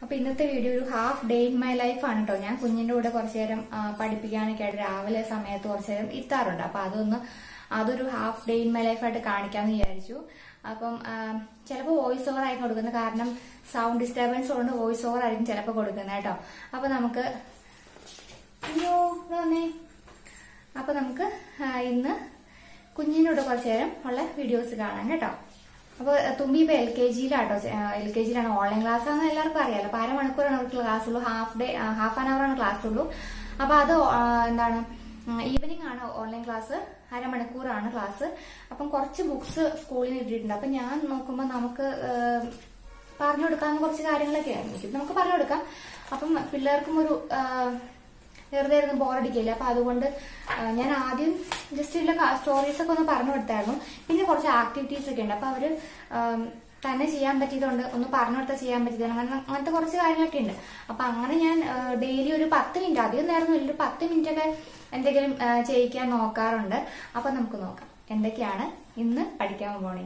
അപ്പൊ ഇന്നത്തെ വീഡിയോ ഒരു half day in my life ആണ് കേട്ടോ ഞാൻ കുഞ്ഞിന്റെ കൂടെ കുറച്ചു നേരം ആ, പഠിപ്പിക്കാനൊക്കെ ആയിട്ട് രാവിലെ സമയത്ത് കുറച്ചു നേരം ഇരുത്താറുണ്ട് അപ്പൊ അതൊന്ന് അതൊരു half day in my life ആയിട്ട് കാണിക്കാന്ന് വിചാരിച്ചു അപ്പം ചിലപ്പോൾ വോയിസ് ഓവർ ആയിരിക്കും കൊടുക്കുന്നത് കാരണം സൗണ്ട് ഡിസ്റ്റർബൻസ് കൊണ്ട് വോയിസ് ഓവർ ആയിരിക്കും ചിലപ്പോൾ കൊടുക്കുന്നത് കേട്ടോ അപ്പൊ നമുക്ക് അയ്യോ ഇവിടെ വന്നേ അപ്പൊ നമുക്ക് ആ, ഇന്ന് കുഞ്ഞിനോട് കുറച്ചു നേരം ഉള്ള വീഡിയോസ് കാണാം കേട്ടോ അപ്പൊ തുമ്പി ഇപ്പൊ എൽ കെ ജിയിലാട്ടോ എൽ കെ ജിയിലാണ് ഓൺലൈൻ ക്ലാസ് ആണെന്ന് എല്ലാവർക്കും അറിയാലോ അപ്പൊ അരമണിക്കൂറാണ് അവർക്ക് ക്ലാസ് ഉള്ളൂ half day half an hour ആണ് ക്ലാസ് ഉള്ളൂ അപ്പൊ അത് ആ, എന്താണ് ഈവനിങ് ആണ് ഓൺലൈൻ ക്ലാസ് അരമണിക്കൂറാണ് ക്ലാസ് അപ്പം കുറച്ച് ബുക്സ് സ്കൂളിൽ നിന്ന് ഇട്ടിട്ടുണ്ട് അപ്പൊ ഞാൻ നോക്കുമ്പോൾ നമുക്ക് ആ, പറഞ്ഞു കൊടുക്കാവുന്ന കുറച്ച് കാര്യങ്ങളൊക്കെ എനിക്ക് നമുക്ക് പറഞ്ഞു കൊടുക്കാം അപ്പം പിള്ളേർക്കും ഒരു ആ, വെറുതെ ഇരുന്ന് ബോറടിക്കില്ല അപ്പൊ അതുകൊണ്ട് ആ, ഞാൻ ആദ്യം ജസ്റ്റ് ഉള്ള സ്റ്റോറീസ് ഒക്കെ ഒന്ന് പറഞ്ഞു കൊടുത്തായിരുന്നു പിന്നെ കുറച്ച് ആക്ടിവിറ്റീസ് ഒക്കെ ഉണ്ട് അപ്പൊ അവര് ആം, തന്നെ ചെയ്യാൻ പറ്റിയതുകൊണ്ട് ഒന്ന് പറഞ്ഞു കൊടുത്താൽ ചെയ്യാൻ പറ്റിയത് അങ്ങനെ അങ്ങനത്തെ കുറച്ച് കാര്യങ്ങളൊക്കെ ഉണ്ട് അപ്പൊ അങ്ങനെ ഞാൻ ഡെയിലി ഒരു പത്ത് മിനിറ്റ് അധികം നേരം ഒരു പത്ത് മിനിറ്റ് ഒക്കെ എന്തെങ്കിലും ആ, ചെയ്യിക്കാൻ നോക്കാറുണ്ട് അപ്പൊ നമുക്ക് നോക്കാം എന്തൊക്കെയാണ് ഇന്ന് പഠിക്കാൻ പോണേ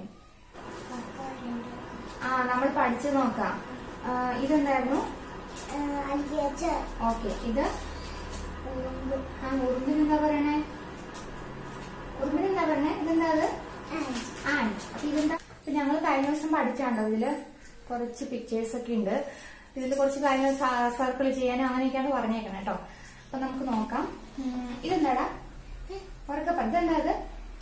ആ നമ്മൾ പഠിച്ചു നോക്കാം ആ, ഇതെന്തായിരുന്നു ഓക്കെ ഇത് ആ ഉറുമ്പിന് എന്താ പറയണേ ഉറുമ്പിന് എന്താ പറയണേ ഇതെന്താ അത് ആൻഡ് അപ്പൊ ഇതെന്താ ഇപ്പൊ ഞങ്ങൾ കഴിഞ്ഞ ദിവസം പഠിച്ചാണ്ടോ ഇതില് കുറച്ച് പിക്ചേഴ്സ് ഒക്കെ ഉണ്ട് ഇതിൽ കുറച്ച് കാര്യങ്ങൾ സർക്കിൾ ചെയ്യാനും അങ്ങനെയൊക്കെയാണ് പറഞ്ഞേക്കണം കേട്ടോ അപ്പൊ നമുക്ക് നോക്കാം ഉം, ഇതെന്താടാ ഉറക്കെ പറ ഇതെന്താ ഇത്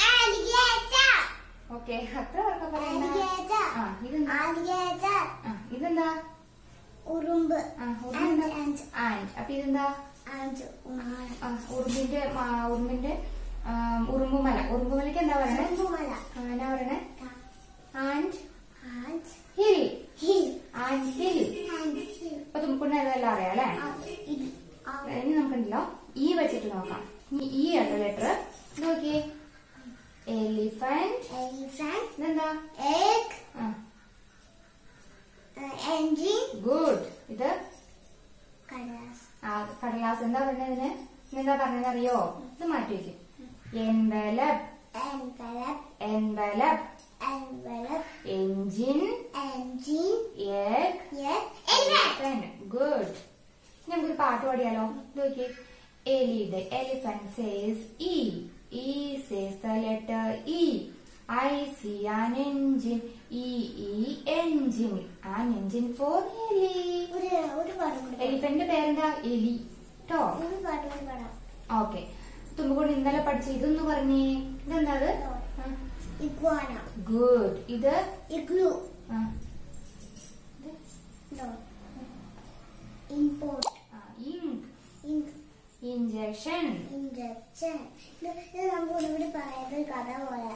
ഓക്കെ അത്ര ഉറക്കെ പറയണ്ട ആ ഇതെന്താ ആ ഇതെന്താ ഉറുമ്പ് ആ ഉറുമ്പിന്റെ Ant, ant. ആൻഡ് അപ്പൊ ഇതെന്താ ആൻഡ് ഉമ്മാന ആ, ഉറുമ്പിന്റെ ആ, ഉറുമ്പിന്റെ ആ, ഉറുമ്പുമല ഉറുമ്പുമലക്ക് എന്താ പറയണേ ഉറുമ്പുമല ആ, എന്നാ പറയണേ ant ant hill hill ant hill ant hill ഇപ്പൊ തുമ്പിക്കുന്ന ഇതെല്ലാം അറിയാം അല്ലേ ഇത് ഇനി നമുക്കുണ്ടല്ലോ ഈ വെച്ചിട്ട് നോക്കാം ഈ ഈ ആട്ടോ ലെറ്റർ നോക്കിയേ എലിഫന്റ് elephant ഇതെന്താ egg ആ uh, engine ഗുഡ് ഇത് കടലാസ് ആ കടലാസ് എന്താ പറഞ്ഞതിന് എന്താ പറഞ്ഞത് അറിയോ ഇത് മാറ്റി വെക്കും envelope envelope envelope envelope engine engine egg yes elephant good നമുക്കൊരു പാട്ട് പാടിയാലോ ഇത് നോക്കിയേ എലിയുടെ elephant says e e says the letter e I see an engine e e engine an engine for എലി ഒരു ഒരു പാട്ട് കൂടി പാടാം. എലിഫന്റ് പേരെന്താ എലി ട്ടോ ഒരു പാട്ട് കൂടി പാടാം ഓക്കെ തുമ്പുകൊണ്ട് ഇന്നലെ പഠിച്ച ഇതൊന്ന് പറഞ്ഞേ ഇതെന്താ അത് ഇഗ്വാന ഗുഡ് ഇത് ഇഗ്ലു ആ, import ink ink injection injection ഇത് ഇത് നമുക്ക് ഒന്നുകൂടി പറയുന്നത് കഥ പോലെ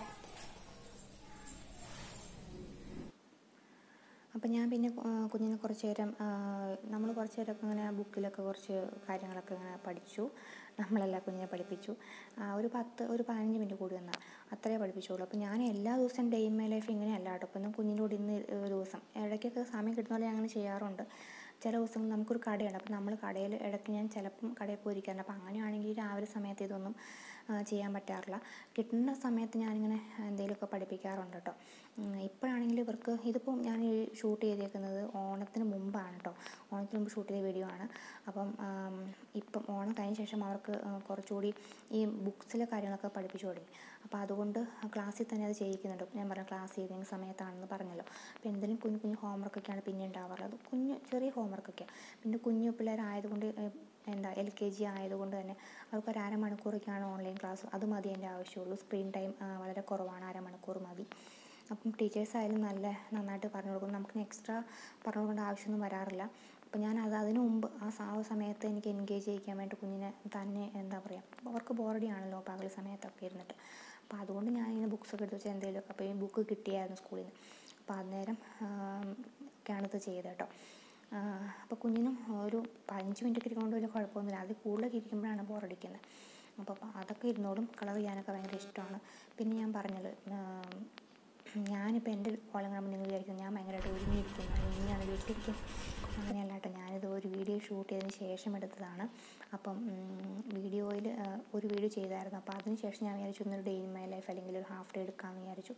അപ്പം ഞാൻ പിന്നെ ആ, കുഞ്ഞിനെ കുറച്ച് നേരം നമ്മൾ കുറച്ച് നേരമൊക്കെ ഇങ്ങനെ ബുക്കിലൊക്കെ കുറച്ച് കാര്യങ്ങളൊക്കെ ഇങ്ങനെ പഠിച്ചു നമ്മളെല്ലാം കുഞ്ഞിനെ പഠിപ്പിച്ചു ആ, ഒരു പത്ത് ഒരു പതിനഞ്ച് മിനിറ്റ് കൂടി വന്നാൽ അത്രേ പഠിപ്പിച്ചുള്ളൂ അപ്പം ഞാൻ എല്ലാ ദിവസവും ഡേ ഇൻ മൈ ലൈഫ് ഇങ്ങനെയല്ല കേട്ടോ അപ്പം കുഞ്ഞിൻ്റെ കൂടെ ഇന്ന് ഒരു ദിവസം ഇടയ്ക്കൊക്കെ സമയം കിട്ടുന്ന പോലെ ഞാൻ അങ്ങനെ ചെയ്യാറുണ്ട് ചില ദിവസങ്ങൾ നമുക്കൊരു കടയുണ്ട് അപ്പം നമ്മൾ കടയിൽ ഇടയ്ക്ക് ഞാൻ ചിലപ്പം കടയിൽ പോയിരിക്കാറുണ്ട് അപ്പം അങ്ങനെയാണെങ്കിൽ രാവിലെ സമയത്ത് ഇതൊന്നും ആ, ചെയ്യാൻ പറ്റാറില്ല കിട്ടുന്ന സമയത്ത് ഞാനിങ്ങനെ എന്തെങ്കിലുമൊക്കെ പഠിപ്പിക്കാറുണ്ട് കേട്ടോ ഉം, ഇപ്പോഴാണെങ്കിൽ ഇവർക്ക് ഇതിപ്പം ഞാൻ ഈ ഷൂട്ട് ചെയ്തേക്കുന്നത് ഓണത്തിന് മുമ്പാണ് കേട്ടോ ഓണത്തിന് മുമ്പ് ഷൂട്ട് ചെയ്ത വീഡിയോ ആണ് അപ്പം ആം, ഇപ്പം ഓണം കഴിഞ്ഞ ശേഷം അവർക്ക് ആ, കുറച്ചുകൂടി ഈ ബുക്സിലെ കാര്യങ്ങളൊക്കെ പഠിപ്പിച്ചു തുടങ്ങി അപ്പോൾ അതുകൊണ്ട് ക്ലാസ്സിൽ തന്നെ അത് ചെയ്യിക്കുന്നുണ്ട് ഞാൻ പറഞ്ഞ ക്ലാസ് ഈവനിങ് സമയത്താണെന്ന് പറഞ്ഞല്ലോ അപ്പോൾ എന്തെങ്കിലും കുഞ്ഞു കുഞ്ഞു ഹോംവർക്കൊക്കെയാണ് പിന്നെ ഉണ്ടാവാറുള്ളത് അത് കുഞ്ഞു ചെറിയ ഹോംവർക്കൊക്കെയാണ് പിന്നെ കുഞ്ഞു പിള്ളേരായതുകൊണ്ട് ഏ, എന്താ എൽ കെ ജി ആയതുകൊണ്ട് തന്നെ അവർക്ക് ഒരു അരമണിക്കൂറൊക്കെയാണ് ഓൺലൈൻ ക്ലാസ് അത് മതി എൻ്റെ ആവശ്യമുള്ളൂ സ്ക്രീൻ ടൈം വളരെ കുറവാണ് അരമണിക്കൂർ മതി അപ്പം ടീച്ചേഴ്സ് ആയാലും നല്ല നന്നായിട്ട് പറഞ്ഞു കൊടുക്കും നമുക്ക് എക്സ്ട്രാ പറഞ്ഞു കൊടുക്കേണ്ട ആവശ്യമൊന്നും വരാറില്ല അപ്പം ഞാൻ അത് അതിനു മുമ്പ് ആ സ- ആ സമയത്ത് എനിക്ക് എൻഗേജ് ചെയ്യിക്കാൻ വേണ്ടി കുഞ്ഞിനെ തന്നെ എന്താ പറയുക അവർക്ക് ബോറടി ആണല്ലോ പകൽ സമയത്തൊക്കെ ഇരുന്നിട്ട് അപ്പോൾ അതുകൊണ്ട് ഞാൻ ഇങ്ങനെ ബുക്സൊക്കെ എടുത്ത് വെച്ചാൽ എന്തെങ്കിലുമൊക്കെ അപ്പോൾ ഈ ബുക്ക് കിട്ടിയായിരുന്നു സ്കൂളിൽ നിന്ന് അപ്പോൾ അന്നേരം ഒക്കെയാണ് ഇത് ചെയ്തത് കേട്ടോ അപ്പോൾ കുഞ്ഞിനും ഒരു പതിനഞ്ച് മിനിറ്റ് ഒക്കെ ഇരിക്കൊണ്ട് വലിയ കുഴപ്പമൊന്നുമില്ല അതിൽ കൂടുതലൊക്കെ ഇരിക്കുമ്പോഴാണ് ബോറടിക്കുന്നത് അപ്പോൾ അതൊക്കെ ഇരുന്നോടും കളർ ചെയ്യാനൊക്കെ ഭയങ്കര ഇഷ്ടമാണ് പിന്നെ ഞാൻ പറഞ്ഞത് ഞാനിപ്പോൾ എൻ്റെ കോളം കാണുമ്പോൾ നിങ്ങൾ വിചാരിക്കുന്നത് ഞാൻ ഭയങ്കരമായിട്ട് ഒരുങ്ങിയിരിക്കുന്നു ഇനിയാണ് വീട്ടിലിരിക്കും അങ്ങനെയല്ല കേട്ടോ ഞാനിത് ഒരു വീഡിയോ ഷൂട്ട് ചെയ്തതിന് ശേഷം എടുത്തതാണ് അപ്പം വീഡിയോയിൽ ഒരു വീഡിയോ ചെയ്തായിരുന്നു അപ്പോൾ അതിന് ശേഷം ഞാൻ വിചാരിച്ചു ഇന്നൊരു ഡേ ഇൻ മൈ ലൈഫ് അല്ലെങ്കിൽ ഒരു ഹാഫ് ഡേ എടുക്കാമെന്ന് വിചാരിച്ചു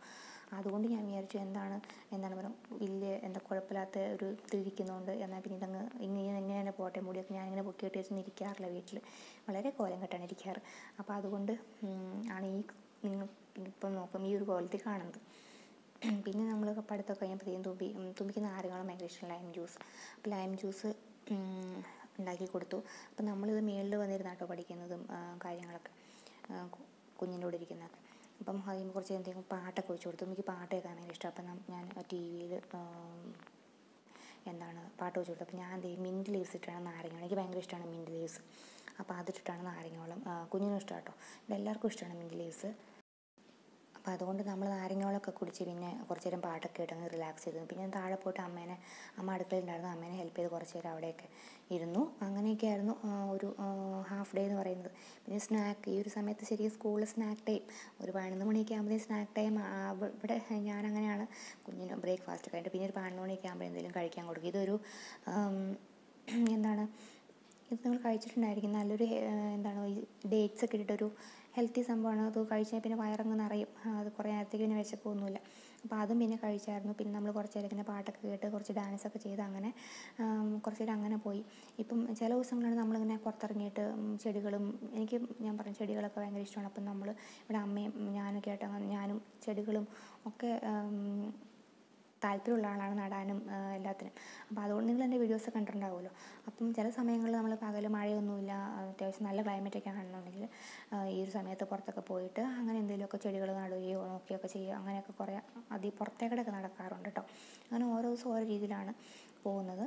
അതുകൊണ്ട് ഞാൻ വിചാരിച്ചു എന്താണ് എന്താണ് പറയുക വലിയ എന്താ കുഴപ്പമില്ലാത്ത ഒരു ഇതിരിക്കുന്നതുകൊണ്ട് എന്നാൽ പിന്നെ ഇതങ്ങ് ഇങ്ങനെ എങ്ങനെ തന്നെ പോട്ടെ മുടിയൊക്കെ ഞാനിങ്ങനെ പൊക്കി കെട്ടി വെച്ചൊന്നും ഇരിക്കാറില്ല വീട്ടിൽ വളരെ കോലം കെട്ടാണ് ഇരിക്കാറ് അപ്പോൾ അതുകൊണ്ട് ഉം, ആണ് ഈ നിങ്ങൾ ഇപ്പം നോക്കും ഈ ഒരു കോലത്തിൽ കാണുന്നത് പിന്നെ നമ്മൾ പഠിത്തമൊക്കെ കഴിഞ്ഞപ്പോഴത്തേക്കും തുമ്പി ഉം, തുമ്പിക്ക് നാരങ്ങളും ഭയങ്കര ഇഷ്ടം ലൈം ജ്യൂസ് അപ്പോൾ ലൈം ജ്യൂസ് ഉം, ഉണ്ടാക്കി കൊടുത്തു അപ്പം നമ്മളിത് മേളിൽ വന്നിരുന്ന കേട്ടോ പഠിക്കുന്നതും ആ, കാര്യങ്ങളൊക്കെ ആ, കു- കുഞ്ഞിൻ്റെ കൂടെ ഇരിക്കുന്നതൊക്കെ അപ്പം അതിന് കുറച്ച് എന്തെങ്കിലും പാട്ടൊക്കെ വെച്ച് കൊടുത്തു എനിക്ക് പാട്ട് കേൾക്കാൻ ഭയങ്കര ഇഷ്ടം അപ്പം നം- ഞാൻ ടി വിയിൽ എന്താണ് പാട്ട് വെച്ച് കൊടുത്തു അപ്പോൾ ഞാൻ എന്ത് ചെയ്യും മിൻറ്റ് ലീവ്സ് ഇട്ടാണ് നാരങ്ങ എനിക്ക് ഭയങ്കര ഇഷ്ടമാണ് മിൻറ്റ് ലീവ്സ് അപ്പോൾ അതിട്ടിട്ടാണ് നാരങ്ങ വെള്ളം ആ, കുഞ്ഞിനും ഇഷ്ടം കേട്ടോ ഇവിടെ എല്ലാവർക്കും ഇഷ്ടമാണ് മിൻറ്റ് ലീവ്സ് അപ്പോൾ അതുകൊണ്ട് നമ്മൾ നാരങ്ങോളൊക്കെ കുടിച്ച് പിന്നെ കുറച്ച് നേരം പാട്ടൊക്കെ ഇട്ടങ്ങ് റിലാക്സ് ചെയ്തു പിന്നെ ഞാൻ താഴെ പോയിട്ട് അമ്മേനെ അമ്മ അടുക്കളയിലുണ്ടായിരുന്നു അമ്മേനെ ഹെൽപ്പ് ചെയ്ത് കുറച്ച് നേരം അവിടെയൊക്കെ ഇരുന്നു അങ്ങനെയൊക്കെ ആയിരുന്നു ആ, ഒരു ഹാഫ് ഡേ എന്ന് പറയുന്നത് പിന്നെ സ്നാക്ക് ഈ ഒരു സമയത്ത് ശരിക്കും സ്കൂളിൽ സ്നാക്ക് ടൈം ഒരു പതിനൊന്ന് മണിയൊക്കെ ആകുമ്പോഴത്തേക്കും സ്നാക്ക് ടൈം ഇവിടെ ഞാൻ അങ്ങനെയാണ് കുഞ്ഞിന് ബ്രേക്ക്ഫാസ്റ്റ് കഴിഞ്ഞിട്ട് പിന്നെ ഒരു പതിനൊന്ന് മണിയൊക്കെ ആകുമ്പോൾ എന്തെങ്കിലും കഴിക്കാൻ കൊടുക്കും ഇതൊരു ആം, എന്താണ് ഇത് നിങ്ങൾ കഴിച്ചിട്ടുണ്ടായിരിക്കും നല്ലൊരു ഹെ- എന്താണ് ഈ ഡേറ്റ്സ് ഒക്കെ ഇട്ടിട്ടൊരു ഹെൽത്തി സംഭവമാണ് അത് കഴിച്ചാൽ പിന്നെ വയറങ്ങ് നിറയും ആ, അത് കുറേ നേരത്തേക്ക് പിന്നെ വിശപ്പൊന്നുമില്ല അപ്പോൾ അതും പിന്നെ കഴിച്ചായിരുന്നു പിന്നെ നമ്മൾ കുറച്ച് നേരം ഇങ്ങനെ പാട്ടൊക്കെ കേട്ട് കുറച്ച് ഡാൻസൊക്കെ ചെയ്ത് അങ്ങനെ ആം, കുറച്ച് നേരം അങ്ങനെ പോയി ഇപ്പം ചില ദിവസങ്ങളാണ് നമ്മളിങ്ങനെ പുറത്തിറങ്ങിയിട്ട് ഉം, ചെടികളും എനിക്ക് ഞാൻ പറഞ്ഞ ചെടികളൊക്കെ ഭയങ്കര ഇഷ്ടമാണ് അപ്പം നമ്മൾ ഇവിടെ അമ്മയും ഞാനൊക്കെ ആയിട്ട് അങ്ങനെ ഞാനും ചെടികളും ഒക്കെ ആം, താല്പര്യമുള്ള ആളാണ് നടാനും ആ, എല്ലാത്തിനും അപ്പോൾ അതുകൊണ്ട് നിങ്ങൾ എൻ്റെ വീഡിയോസ് കണ്ടിട്ടുണ്ടാവുമല്ലോ അപ്പം ചില സമയങ്ങളിൽ നമ്മൾ പകൽ മഴയൊന്നുമില്ല ആ, അത്യാവശ്യം നല്ല ക്ലൈമറ്റൊക്കെ ആണെന്നുണ്ടെങ്കിൽ ആ, ഈ ഒരു സമയത്ത് പുറത്തൊക്കെ പോയിട്ട് അങ്ങനെ എന്തെങ്കിലുമൊക്കെ ചെടികൾ നടുകയോ നോക്കുകയൊക്കെ ചെയ്യുക അങ്ങനെയൊക്കെ കുറേ അതി പുറത്തേക്കിടയൊക്കെ നടക്കാറുണ്ട് കേട്ടോ അങ്ങനെ ഓരോ ദിവസം ഓരോ രീതിയിലാണ് പോകുന്നത്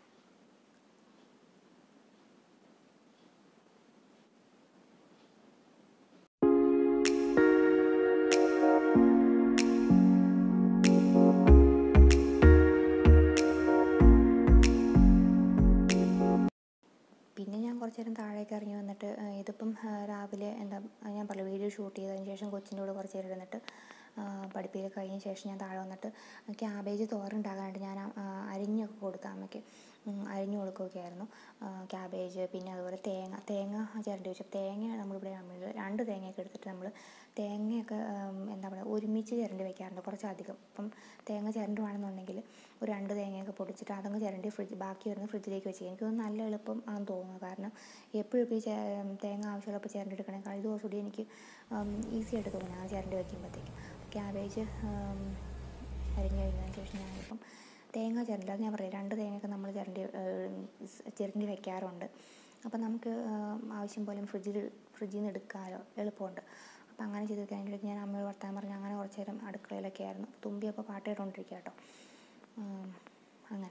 പിന്നെ ഞാൻ കുറച്ച് നേരം താഴേക്ക് ഇറങ്ങി വന്നിട്ട് ആ, ഇതിപ്പം ആ, രാവിലെ എന്താ ഞാൻ പറഞ്ഞു വീഡിയോ ഷൂട്ട് ചെയ്തതിന് ശേഷം കൊച്ചിൻ്റെ കൂടെ കുറച്ച് നേരം ഇരുന്നിട്ട് പഠിപ്പിക്കൽ കഴിഞ്ഞ ശേഷം ഞാൻ താഴെ വന്നിട്ട് ക്യാബേജ് തോരനുണ്ടാകാനായിട്ട് ഞാൻ ആ, അരിഞ്ഞൊക്കെ കൊടുത്തു അമ്മയ്ക്ക് ഉം, അരിഞ്ഞു കൊടുക്കുകയൊക്കെ ആയിരുന്നു ക്യാബേജ് പിന്നെ അതുപോലെ തേങ്ങ തേങ്ങ ചിരണ്ടി വെച്ചു തേങ്ങ നമ്മളിവിടെ അമ്മയിൽ രണ്ട് തേങ്ങയൊക്കെ എടുത്തിട്ട് നമ്മൾ തേങ്ങയൊക്കെ ഉം, എന്താ പറയുക ഒരുമിച്ച് ചിരണ്ടി വെക്കാറുണ്ട് കുറച്ചധികം ഇപ്പം തേങ്ങ ചിരണ്ടുവാണെന്നുണ്ടെങ്കിൽ ഒരു രണ്ട് തേങ്ങയൊക്കെ പൊടിച്ചിട്ട് അതങ്ങ് ചിരണ്ടി ഫ്രിഡ്ജ് ബാക്കി വരുന്ന ഫ്രിഡ്ജിലേക്ക് വെച്ച് എനിക്ക് തോന്നുന്നു നല്ല എളുപ്പം ആണെന്ന് തോന്നുന്നു കാരണം എപ്പോഴും ഇപ്പോൾ ഈ ചേ- തേങ്ങ ആവശ്യമുള്ളപ്പോൾ ചിരണ്ടി എടുക്കണേക്കാൾ ഇത് കുറച്ചുകൂടി എനിക്ക് ഈസി ആയിട്ട് തോന്നി ആ ചിരണ്ടി വയ്ക്കുമ്പോഴത്തേക്ക് ക്യാബേജ് അരിഞ്ഞ് കഴിഞ്ഞതിന് ശേഷം ഞാനിപ്പം തേങ്ങ ചിരണ്ടി അത് ഞാൻ പറയാം രണ്ട് തേങ്ങയൊക്കെ നമ്മൾ ചിരണ്ടി ചിരണ്ടി വെക്കാറുണ്ട് അപ്പം നമുക്ക് ഉം, ആവശ്യം പോലെ ഫ്രിഡ്ജിൽ ഫ്രിഡ്ജിൽ നിന്ന് എടുക്കാമല്ലോ എളുപ്പമുണ്ട് അപ്പം അങ്ങനെ ചെയ്ത് കഴിഞ്ഞിട്ട് ഞാൻ അമ്മയോട് വർത്താൻ പറഞ്ഞ് അങ്ങനെ കുറച്ച് നേരം അടുക്കളയിലൊക്കെ ആയിരുന്നു തുമ്പി അപ്പോൾ പാട്ട് കേട്ടോണ്ടിരിക്കുക കേട്ടോ ഉം, അങ്ങനെ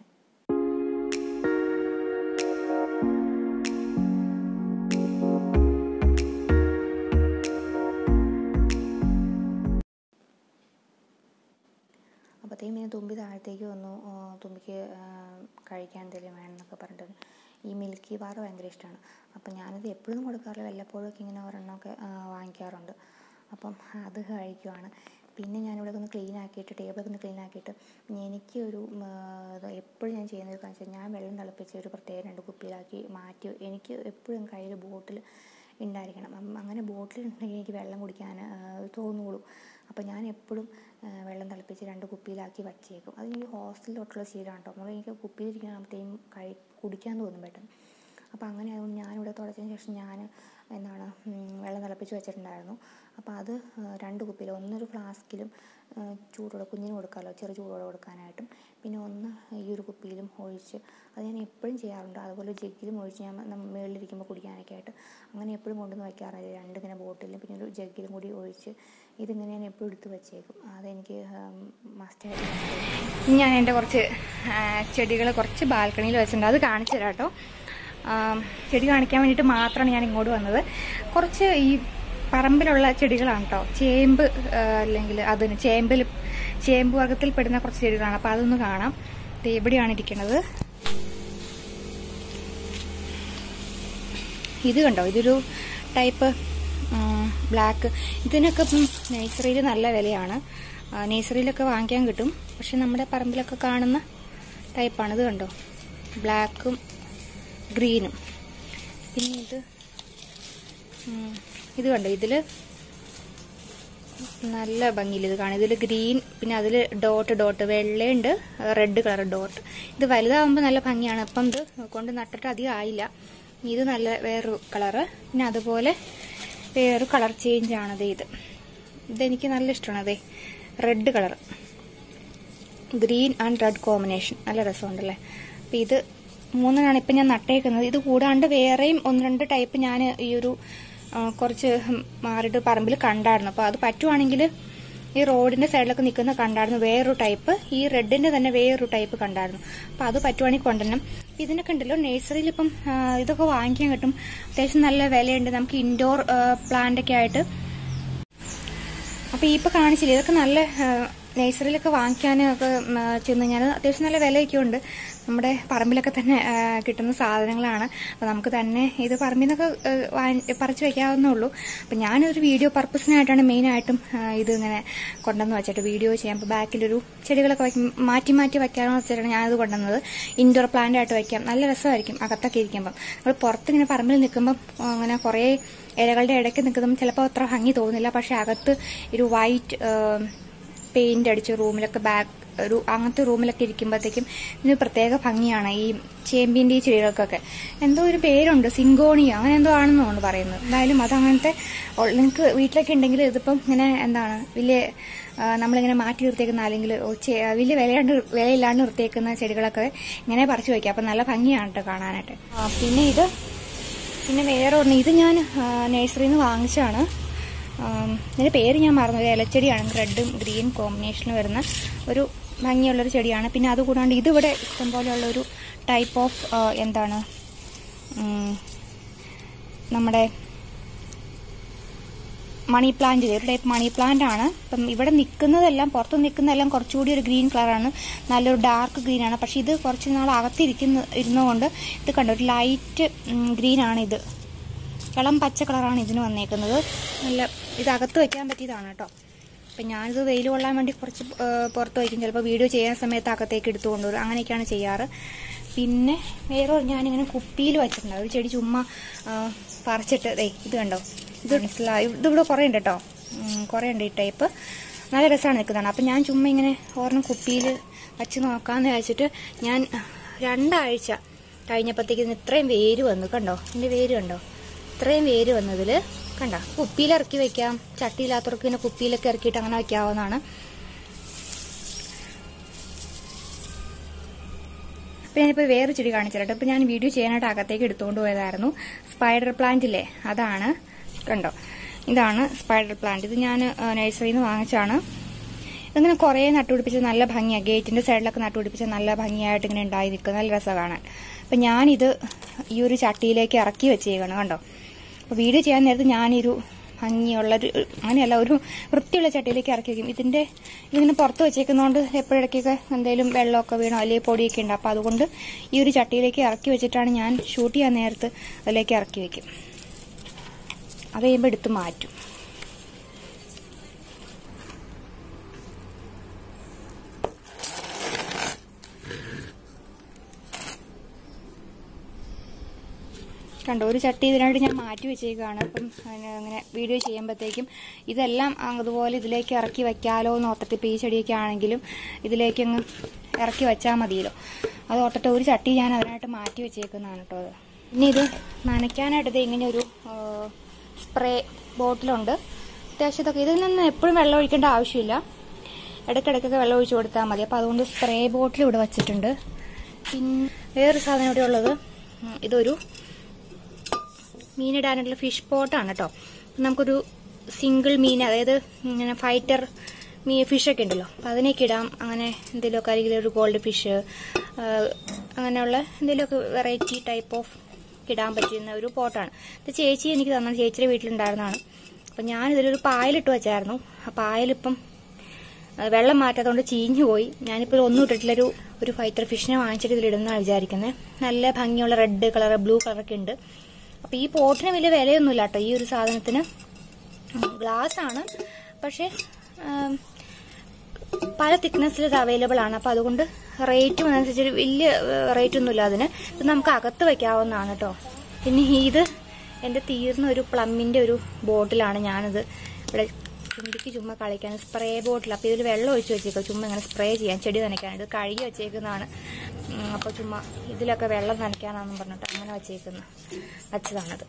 അപ്പോഴത്തേക്കും പിന്നെ തുമ്പി താഴത്തേക്ക് വന്നു ആ, തുമ്പിക്ക് ആ, കഴിക്കാൻ എന്തെങ്കിലും വേണമെന്നൊക്കെ പറഞ്ഞിട്ട് ഈ മിൽക്കി ബാർ ഭയങ്കര ഇഷ്ടമാണ് അപ്പം ഞാനത് എപ്പോഴും കൊടുക്കാറില്ല വല്ലപ്പോഴും ഒക്കെ ഇങ്ങനെ ഒരെണ്ണമൊക്കെ ആ, വാങ്ങിക്കാറുണ്ട് അപ്പം അത് കഴിക്കുവാണ് പിന്നെ ഞാനിവിടെ ഒന്ന് ക്ലീൻ ആക്കിയിട്ട് ടേബിളൊക്കെ ഒന്ന് ക്ലീൻ ആക്കിയിട്ട് എനിക്ക് ഒരു എപ്പോഴും ഞാൻ ചെയ്യുന്നത് എന്താണെന്ന് വെച്ചാൽ ഞാൻ വെള്ളം തിളപ്പിച്ച് ഒരു പ്രത്യേക രണ്ട് കുപ്പിയിലാക്കി മാറ്റി എനിക്ക് എപ്പോഴും കയ്യിൽ ബോട്ടിൽ ഉണ്ടായിരിക്കണം അപ്പം അങ്ങനെ ബോട്ടിൽ ഉണ്ടെങ്കിൽ എനിക്ക് വെള്ളം കുടിക്കാൻ ആ, തോന്നുള്ളൂ അപ്പോൾ ഞാൻ എപ്പോഴും ആ, വെള്ളം തിളപ്പിച്ച് രണ്ട് കുപ്പിയിലാക്കി വച്ചേക്കും അത് എനിക്ക് ഹോസ്റ്റലിലോട്ടുള്ള ശീലമാണ് കേട്ടോ നമ്മൾ എനിക്ക് കുപ്പിയിലിരിക്കുമ്പോഴത്തേക്കും കഴി കുടിക്കാൻ തോന്നും പെട്ടെന്ന് അപ്പോൾ അങ്ങനെ ആയതുകൊണ്ട് ഞാനിവിടെ തുടച്ചതിന് ശേഷം ഞാൻ എന്താണ് ഉം, വെള്ളം തിളപ്പിച്ച് വെച്ചിട്ടുണ്ടായിരുന്നു അപ്പോൾ അത് ആ, രണ്ട് കുപ്പിയിൽ ഒന്നൊരു ഫ്ലാസ്കിലും ആ, ചൂടോടെ കുഞ്ഞിന് കൊടുക്കാമല്ലോ ചെറു ചൂടോടെ കൊടുക്കാനായിട്ടും പിന്നെ ഒന്ന് ഈ ഒരു കുപ്പിയിലും ഒഴിച്ച് അത് ഞാൻ എപ്പോഴും ചെയ്യാറുണ്ട് അതുപോലെ ജഗ്ഗിലും ഒഴിച്ച് ഞാൻ നം- മുകളിലിരിക്കുമ്പോൾ കുടിക്കാനൊക്കെ ആയിട്ട് അങ്ങനെ എപ്പോഴും കൊണ്ടുവന്ന് വയ്ക്കാറില്ല രണ്ടിങ്ങനെ ബോട്ടിലും പിന്നെ ഒരു ജഗ്ഗിലും കൂടി ഒഴിച്ച് ഇതിങ്ങനെ ഞാൻ എപ്പോഴും എടുത്ത് വെച്ചേക്കും അതെനിക്ക് മസ്റ്റായിട്ട് ഇനി ഞാൻ എൻ്റെ കുറച്ച് ചെടികൾ കുറച്ച് ബാൽക്കണിയിൽ വെച്ചിട്ടുണ്ട് അത് കാണിച്ചു തരാം കേട്ടോ ആം, ചെടി കാണിക്കാൻ വേണ്ടിയിട്ട് മാത്രമാണ് ഞാൻ ഇങ്ങോട്ട് വന്നത് കുറച്ച് ഈ പറമ്പിലുള്ള ചെടികളാണ് കേട്ടോ ചേമ്പ് ആ, അല്ലെങ്കിൽ അതിന് ചേമ്പിൽ ചേമ്പ് വർഗത്തിൽ പെടുന്ന കുറച്ച് ചെടികളാണ് അപ്പോൾ അതൊന്ന് കാണാം ദേ ഇവിടെയാണ് ഇരിക്കുന്നത് ഇത് കണ്ടോ ഇതൊരു ടൈപ്പ് ബ്ലാക്ക് ഇതിനൊക്കെ ഇപ്പം നഴ്സറിയിൽ നല്ല വിലയാണ് ആ, നഴ്സറിയിലൊക്കെ വാങ്ങിക്കാൻ കിട്ടും പക്ഷെ നമ്മുടെ പറമ്പിലൊക്കെ കാണുന്ന ടൈപ്പാണ് ഇത് കണ്ടോ ബ്ലാക്കും ഗ്രീനും പിന്നെ ഇത് ഉം, ഇത് കണ്ടോ ഇതിൽ നല്ല ഭംഗിയിൽ ഇത് കാണാം ഇതിൽ ഗ്രീൻ പിന്നെ അതിൽ ഡോട്ട് ഡോട്ട് വെള്ളയുണ്ട് റെഡ് കളർ ഡോട്ട് ഇത് വലുതാവുമ്പോൾ നല്ല ഭംഗിയാണ് അപ്പം ഇത് കൊണ്ട് നട്ടിട്ട് അധികം ആയില്ല ഇത് നല്ല വേറൊരു കളറ് പിന്നെ അതുപോലെ വേറൊരു കളർ ചേഞ്ച് ആണത് ഇത് ഇതെനിക്ക് നല്ല ഇഷ്ടമാണ് അതെ red colour green and red combination നല്ല രസമുണ്ടല്ലേ അപ്പം ഇത് മൂന്നെണ്ണാണ് ഇപ്പം ഞാൻ നട്ടേക്കുന്നത് ഇത് കൂടാണ്ട് വേറെയും ഒന്ന് രണ്ട് ടൈപ്പ് ഞാൻ ഈ ഒരു ആ, കുറച്ച് മാറിയിട്ട് പറമ്പിൽ കണ്ടായിരുന്നു അപ്പോൾ അത് പറ്റുവാണെങ്കിൽ ഈ റോഡിന്റെ സൈഡിലൊക്കെ നിൽക്കുന്ന കണ്ടായിരുന്നു വേറൊരു ടൈപ്പ് ഈ റെഡിന്റെ തന്നെ വേറൊരു ടൈപ്പ് കണ്ടായിരുന്നു അപ്പോൾ അത് പറ്റുവാണെങ്കിൽ കൊണ്ടുവരണം ഇതിനൊക്കെ ഉണ്ടല്ലോ നഴ്സറിയിൽ ഇപ്പം ആ, ഇതൊക്കെ വാങ്ങിക്കാൻ കിട്ടും അത്യാവശ്യം നല്ല വിലയുണ്ട് നമുക്ക് ഇൻഡോർ പ്ലാന്റ് ഒക്കെ ആയിട്ട് അപ്പൊ ഈ ഇപ്പൊ കാണിച്ചില്ലേ ഇതൊക്കെ നല്ല നഴ്സറിയിലൊക്കെ വാങ്ങിക്കാനൊക്കെ ഉം, ആ, ചെന്ന് കഴിഞ്ഞാൽ അത്യാവശ്യം നല്ല വിലയൊക്കെ ഉണ്ട് നമ്മുടെ പറമ്പിലൊക്കെ തന്നെ ആ, കിട്ടുന്ന സാധനങ്ങളാണ് അപ്പൊ നമുക്ക് തന്നെ ഇത് പറമ്പിൽ നിന്നൊക്കെ ആ, വാങ്ങി- പറിച്ചു വെക്കാവുന്നേ ഉള്ളൂ അപ്പൊ ഞാനൊരു വീഡിയോ പർപ്പസിനായിട്ടാണ് മെയിനായിട്ടും ഇത് ഇങ്ങനെ കൊണ്ടുവന്ന് വെച്ചിട്ട് വീഡിയോ ചെയ്യാം അപ്പൊ ബാക്കിലൊരു ചെടികളൊക്കെ വയ്ക്കും മാറ്റി മാറ്റി വെക്കാമെന്ന് വെച്ചിട്ടാണ് ഞാനത് കൊണ്ടുവന്നത് ഇൻഡോർ പ്ലാന്റ് ആയിട്ട് വെക്കാം നല്ല രസമായിരിക്കും അകത്തൊക്കെ ഇരിക്കുമ്പം നമ്മൾ പുറത്തിങ്ങനെ പറമ്പിൽ നിൽക്കുമ്പം ആ, അങ്ങനെ കുറേ ഇലകളുടെ ഇടയ്ക്ക് നിൽക്കുമ്പോൾ ചിലപ്പോൾ അത്ര ഭംഗി തോന്നില്ല പക്ഷെ അകത്ത് ഒരു വൈറ്റ് പെയിന്റ് അടിച്ച റൂമിലൊക്കെ ബാക്ക് ഒരു അങ്ങനത്തെ റൂമിലൊക്കെ ഇരിക്കുമ്പോഴത്തേക്കും ഇതിന് പ്രത്യേക ഭംഗിയാണ് ഈ ചേമ്പിന്റെ ഈ ചെടികൾക്കൊക്കെ എന്തോ ഒരു പേരുണ്ട് സിങ്കോണിയോ അങ്ങനെ എന്തോ ആണെന്ന് തോന്നുന്നു പറയുന്നത് എന്തായാലും അത് അങ്ങനത്തെ നിങ്ങൾക്ക് വീട്ടിലൊക്കെ ഉണ്ടെങ്കിൽ ഇതിപ്പം ഇങ്ങനെ എന്താണ് വലിയ ആ, നമ്മളിങ്ങനെ മാറ്റി നിർത്തിയേക്കുന്ന അല്ലെങ്കിൽ ഓ, ചെ- വലിയ വിലയാണ്ട് വിലയില്ലാണ്ട് നിർത്തിയേക്കുന്ന ചെടികളൊക്കെ ഇങ്ങനെ പറിച്ചു വയ്ക്കാം അപ്പം നല്ല ഭംഗിയാണ് കേട്ടോ കാണാനായിട്ട് ആ, പിന്നെ ഇത് പിന്നെ വേറെ ഒന്ന് ഇത് ഞാൻ നഴ്സറിയിൽ നിന്ന് വാങ്ങിച്ചാണ് ആം, ഇതിന്റെ പേര് ഞാൻ മറന്നു ഒരു ഇലച്ചെടിയാണ് റെഡും ഗ്രീൻ കോമ്പിനേഷനിൽ വരുന്ന ഒരു ഭംഗിയുള്ളൊരു ചെടിയാണ് പിന്നെ അതുകൂടാണ്ട് ഇതിവിടെ ഇഷ്ടംപോലെയുള്ള ഒരു ടൈപ്പ് ഓഫ് എന്താണ് ഉം, നമ്മുടെ മണി പ്ലാന്റ് ഒരു ടൈപ്പ് മണി പ്ലാന്റ് ആണ് അപ്പം ഇവിടെ നിൽക്കുന്നതെല്ലാം പുറത്ത് നിൽക്കുന്നതെല്ലാം കുറച്ചുകൂടി ഒരു ഗ്രീൻ കളറാണ് നല്ലൊരു ഡാർക്ക് ഗ്രീൻ ആണ് പക്ഷെ ഇത് കുറച്ച് നാൾ അകത്തിരിക്കുന്ന ഇരുന്നുകൊണ്ട് ഇത് കണ്ടോ ഒരു ലൈറ്റ് ഗ്രീൻ ആണ് ഇത് ഇളം പച്ച കളറാണ് ഇതിന് വന്നേക്കുന്നത് നല്ല ഇത് അകത്ത് വെക്കാൻ പറ്റിയതാണ് കേട്ടോ അപ്പം ഞാനിത് വെയിൽ കൊള്ളാൻ വേണ്ടി കുറച്ച് ആ, പുറത്ത് വയ്ക്കും ചിലപ്പോൾ വീഡിയോ ചെയ്യാൻ സമയത്ത് അകത്തേക്ക് എടുത്തു കൊണ്ടുവരും അങ്ങനെയൊക്കെയാണ് ചെയ്യാറ് പിന്നെ വേറെ ഒരു ഞാനിങ്ങനെ കുപ്പിയിൽ വെച്ചിട്ടുണ്ട് ഒരു ചെടി ചുമ്മാ ആ, പറിച്ചിട്ട് ദേ ഇത് കണ്ടോ ഇത് മനസ്സിലായി ഇതിവിടെ കുറേ ഉണ്ട് കേട്ടോ ഉം, കുറേ ഉണ്ട് ഈ ടൈപ്പ് നല്ല രസമാണ് നിൽക്കുന്നതാണ് അപ്പം ഞാൻ ചുമ്മാ ഇങ്ങനെ ഒരെണ്ണം കുപ്പിയിൽ വച്ച് നോക്കാമെന്ന് വെച്ചിട്ട് ഞാൻ രണ്ടാഴ്ച കഴിഞ്ഞപ്പോഴത്തേക്ക് ഇതിന് ഇത്രയും വേര് വന്നു കണ്ടോ ഇതിൻ്റെ വേര് കണ്ടോ ഇത്രയും വേര് വന്നതിൽ കണ്ട കുപ്പിയിൽ ഇറക്കി വെക്കാം ചട്ടിയില്ലാത്തവർക്ക് പിന്നെ കുപ്പിയിലൊക്കെ ഇറക്കിയിട്ട് അങ്ങനെ വെക്കാവുന്നതാണ് അപ്പൊ ഞാനിപ്പോ വേറെ ചെടി കാണിച്ചു കേട്ടോ ഇപ്പൊ ഞാൻ വീഡിയോ ചെയ്യാനായിട്ട് അകത്തേക്ക് എടുത്തുകൊണ്ട് പോയതായിരുന്നു സ്പൈഡർ പ്ലാന്റ് ഇല്ലേ അതാണ് കണ്ടോ ഇതാണ് സ്പൈഡർ പ്ലാന്റ് ഇത് ഞാൻ നഴ്സറിയിൽ നിന്ന് വാങ്ങിച്ചാണ് ഇങ്ങനെ കുറേ നട്ടുപിടിപ്പിച്ച് നല്ല ഭംഗിയാണ് ഗേറ്റിന്റെ സൈഡിലൊക്കെ നട്ടുപിടിപ്പിച്ച് നല്ല ഭംഗിയായിട്ട് ഇങ്ങനെ ഉണ്ടായി നിൽക്കുക നല്ല രസമാണ് കാണാൻ അപ്പൊ ഞാനിത് ഈ ഒരു ചട്ടിയിലേക്ക് ഇറക്കി വെച്ചേക്കാണ് കണ്ടോ അപ്പൊ വീഡിയോ ചെയ്യാൻ നേരത്ത് ഞാനൊരു ഭംഗിയുള്ള ഒരു അങ്ങനെയല്ല ഒരു വൃത്തിയുള്ള ചട്ടിയിലേക്ക് ഇറക്കി വെക്കും ഇതിന്റെ ഇതിങ്ങനെ പുറത്ത് വെച്ചേക്കുന്നതുകൊണ്ട് എപ്പോഴിടയ്ക്കൊക്കെ എന്തെങ്കിലും വെള്ളമൊക്കെ വീണോ അല്ലെങ്കിൽ പൊടിയൊക്കെ ഉണ്ട് അപ്പൊ അതുകൊണ്ട് ഈ ഒരു ചട്ടിയിലേക്ക് ഇറക്കി വെച്ചിട്ടാണ് ഞാൻ ഷൂട്ട് ചെയ്യാൻ നേരത്ത് അതിലേക്ക് ഇറക്കി വെക്കും അത് കഴിയുമ്പോൾ എടുത്ത് മാറ്റും കണ്ടോ ഒരു ചട്ടി ഇതിനായിട്ട് ഞാൻ മാറ്റി വെച്ചേക്കാണ് അപ്പം അതിന് അങ്ങനെ വീഡിയോ ചെയ്യുമ്പോഴത്തേക്കും ഇതെല്ലാം അതുപോലെ ഇതിലേക്ക് ഇറക്കി വെക്കാലോ എന്ന് ഓർത്തിട്ട് ഇപ്പം ഈ ചെടിയൊക്കെ ആണെങ്കിലും ഇതിലേക്ക് അങ്ങ് ഇറക്കി വെച്ചാൽ മതിയല്ലോ അത് ഓർത്തിട്ട് ഒരു ചട്ടി ഞാൻ അതിനായിട്ട് മാറ്റി വെച്ചേക്കുന്നതാണ് കേട്ടോ അത് പിന്നെ ഇത് നനയ്ക്കാനായിട്ട് ഇത് ഇങ്ങനെ ഒരു സ്പ്രേ ബോട്ടിലുണ്ട് അത്യാവശ്യം ഇതൊക്കെ ഇതിൽ നിന്ന് എപ്പോഴും വെള്ളം ഒഴിക്കേണ്ട ആവശ്യമില്ല ഇടയ്ക്കിടയ്ക്കൊക്കെ വെള്ളം ഒഴിച്ചു കൊടുത്താൽ മതി അപ്പോൾ അതുകൊണ്ട് സ്പ്രേ ബോട്ടിൽ ഇവിടെ വെച്ചിട്ടുണ്ട് പിന്നെ വേറൊരു സാധനം ഇവിടെ ഉള്ളത് ഉം, ഇതൊരു മീനിടാനുള്ള ഫിഷ് പോട്ടാണ് കേട്ടോ നമുക്കൊരു സിംഗിൾ മീൻ അതായത് ഇങ്ങനെ ഫൈറ്റർ മീ ഫിഷൊക്കെ ഉണ്ടല്ലോ അപ്പം അതിനൊക്കെ ഇടാം അങ്ങനെ എന്തെങ്കിലുമൊക്കെ അല്ലെങ്കിൽ ഒരു ഗോൾഡ് ഫിഷ് അങ്ങനെയുള്ള എന്തെങ്കിലുമൊക്കെ വെറൈറ്റി ടൈപ്പ് ഓഫ് ഇടാൻ പറ്റുന്ന ഒരു പോട്ടാണ് ഇത് ചേച്ചി എനിക്ക് തന്നത് ചേച്ചിയുടെ വീട്ടിലുണ്ടായിരുന്നതാണ് അപ്പം ഞാൻ ഇതിലൊരു പായലിട്ട് വെച്ചായിരുന്നു ആ പായലിപ്പം ആ, വെള്ളം മാറ്റാത്തതുകൊണ്ട് ചീഞ്ഞു പോയി ഞാനിപ്പോൾ ഒന്നും ഇട്ടിട്ടില്ലൊരു ഒരു ഫൈറ്റർ ഫിഷിനെ വാങ്ങിച്ചിട്ട് ഇതിലിടുന്നതാണ് വിചാരിക്കുന്നത് നല്ല ഭംഗിയുള്ള റെഡ് കളർ ബ്ലൂ കളറൊക്കെ ഉണ്ട് അപ്പൊ ഈ പോട്ടിന് വലിയ വിലയൊന്നുമില്ല കേട്ടോ ഈ ഒരു സാധനത്തിന് ഗ്ലാസ് ആണ് പക്ഷെ ആം, പല തിക്നെസ്സിൽ ഇത് അവൈലബിൾ ആണ് അപ്പൊ അതുകൊണ്ട് റേറ്റും അനുസരിച്ച് വലിയ റേറ്റ് ഒന്നുമില്ല അതിന് ഇത് നമുക്ക് അകത്ത് വെക്കാവുന്നതാണ് കേട്ടോ പിന്നെ ഇത് എന്റെ തീർന്ന ഒരു പ്ലമ്മിന്റെ ഒരു ബോട്ടിലാണ് ഞാനിത് ഇവിടെ തുമ്പിക്ക് ചുമ്മാ കളിക്കാൻ സ്പ്രേ ബോട്ടിൽ അപ്പോൾ ഇതിൽ വെള്ളം ഒഴിച്ച് വെച്ചേക്കും ചുമ്മാ ഇങ്ങനെ സ്പ്രേ ചെയ്യാൻ ചെടി നനയ്ക്കാൻ ഇത് കഴുകി വെച്ചേക്കുന്നതാണ് അപ്പോൾ ചുമ്മാ ഇതിലൊക്കെ വെള്ളം നനയ്ക്കാനാണെന്ന് പറഞ്ഞിട്ട് അങ്ങനെ വെച്ചേക്കുന്ന വച്ചതാണത്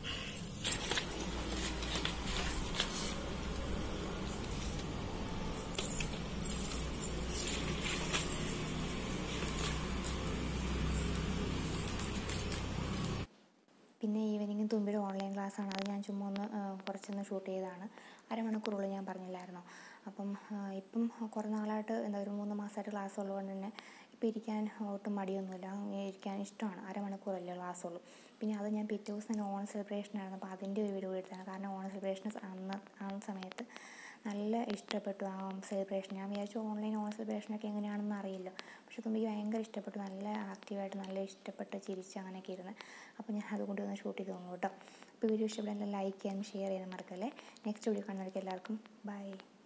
പിന്നെ ഈവനിങ് തുമ്പിയുടെ ഓൺലൈൻ ക്ലാസ്സാണ് അത് ഞാൻ ചുമ്മാ ഒന്ന് ആ, കുറച്ചൊന്ന് ഷൂട്ട് ചെയ്തതാണ് അരമണിക്കൂറുള്ളൂ ഞാൻ പറഞ്ഞില്ലായിരുന്നോ അപ്പം ആ, ഇപ്പം കുറേ നാളായിട്ട് എന്താ ഒരു മൂന്ന് മാസമായിട്ട് ക്ലാസ് ഉള്ളതുകൊണ്ട് തന്നെ ഇപ്പം ഇരിക്കാൻ ഒട്ടും മടിയൊന്നുമില്ല അങ്ങനെ ഇരിക്കാൻ ഇഷ്ടമാണ് അരമണിക്കൂറല്ലേ ക്ലാസ് ഉള്ളൂ പിന്നെ അത് ഞാൻ പിറ്റേ ദിവസം തന്നെ ഓണം സെലിബ്രേഷൻ ആയിരുന്നു അപ്പോൾ അതിൻ്റെ ഒരു വീഡിയോ എടുത്താണ് കാരണം ഓണം സെലിബ്രേഷൻ അന്ന് ആ സമയത്ത് നല്ല ഇഷ്ടപ്പെട്ടു ആ സെലിബ്രേഷൻ ഞാൻ വിചാരിച്ചു ഓൺലൈൻ ഓണം സെലിബ്രേഷനൊക്കെ എങ്ങനെയാണെന്ന് അറിയില്ല പക്ഷെ തുമ്പിക്ക് ഭയങ്കര ഇഷ്ടപ്പെട്ടു നല്ല ആക്റ്റീവായിട്ട് നല്ല ഇഷ്ടപ്പെട്ട് ചിരിച്ച് അങ്ങനെയൊക്കെ ഇരുന്ന് അപ്പോൾ ഞാൻ അതുകൊണ്ട് ഒന്ന് ഷൂട്ട് ചെയ്ത് തന്നു കേട്ടോ അപ്പോൾ വീഡിയോ ഇഷ്ടപ്പെട്ടാൽ ലൈക്ക് ചെയ്യാനും ഷെയർ ചെയ്യാനും മറക്കല്ലേ നെക്സ്റ്റ് വീഡിയോ കാണുന്നവർക്ക് എല്ലാവർക്കും ബൈ